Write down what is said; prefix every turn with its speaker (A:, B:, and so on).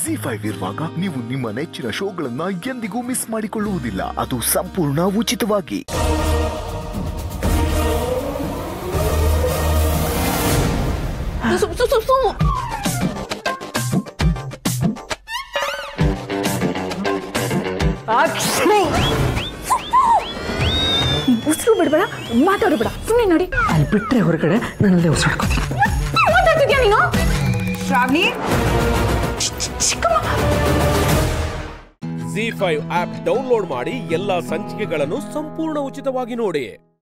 A: G five ಇರುವಾಗ ನೀವು ನಿಮ್ಮ ನೆಚ್ಚಿನ ಶೋಗಳನ್ನ ಎಂದಿಗೂ ಮಿಸ್ ಮಾಡಿಕೊಳ್ಳುವುದಿಲ್ಲ ಅದು ಸಂಪೂರ್ಣ ಉಚಿತವಾಗಿ
B: ಸು ಸು ಸು ಸು ಉಸಿರು ಬಿಡ್ಬೇಡ ಮಾತಾಡು ಬೇಡ ಸುಮ್ಮನೆ ನೋಡಿ
C: ಅಲ್ಲಿ ಬಿಟ್ರೆ ಹೊರಗಡೆ ನನ್ನಲ್ಲೇ ಉಸಿರಾಡ್ಕೋತೀನಿ
B: ಮಾತಾಡ್ತಿದ್ಯಾ ನೀನು
D: Shravani
E: Zee five app download ಮಾಡಿ ಎಲ್ಲಾ ಸಂಚಿಕೆಗಳನ್ನು ಸಂಪೂರ್ಣ ಉಚಿತವಾಗಿ ನೋಡಿ